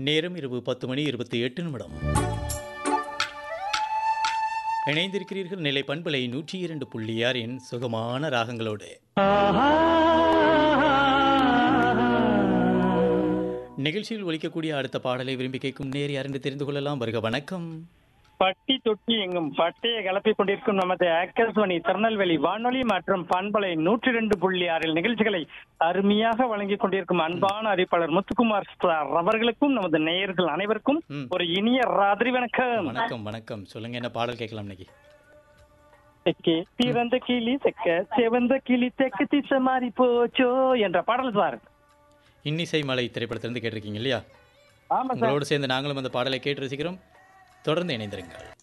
நேரம் இரவு பத்து மணி இருபத்தி எட்டு நிமிடம் இணைந்திருக்கிறீர்கள் நிலை பண்பலை நூற்றி இரண்டு புள்ளி ஆறின் சுகமான ராகங்களோடு நிகழ்ச்சியில் ஒலிக்கக்கூடிய அடுத்த பாடலை விரும்பி கேட்கும் நேர் யார் என்று தெரிந்து கொள்ளலாம் வருக வணக்கம் பட்டி தொட்டி எங்கும் பட்டையை கிளப்பிக் கொண்டிருக்கும் நமது ஆகாஷ்வாணி திருநெல்வேலி வானொலி மற்றும் பண்பலை நூற்றி ரெண்டு புள்ளி ஆறில் நிகழ்ச்சிகளை அருமையாக வழங்கிக் கொண்டிருக்கும் அன்பான அறிவிப்பாளர் முத்துக்குமார் சார் அவர்களுக்கும் நமது நேயர்கள் அனைவருக்கும் ம். ஒரு இனிய ராத்திரி வணக்கம் வணக்கம் வணக்கம் சொல்லுங்க என்ன பாடல் கேட்கலாம் இன்னைக்கு தெக்கே பிறந்த கிளி தெக்க செவந்த கிளி தெக்கு திசை மாறி போச்சோ என்ற பாடல் சார் இன்னிசை மலை திரைப்படத்திலிருந்து கேட்டிருக்கீங்க இல்லையா ஆமா சார் உங்களோடு சேர்ந்து நாங்களும் அந்த பாடலை கேட்டு ரசிக்கிறோம் தொடர்ந்து இணைந்திருங்கள்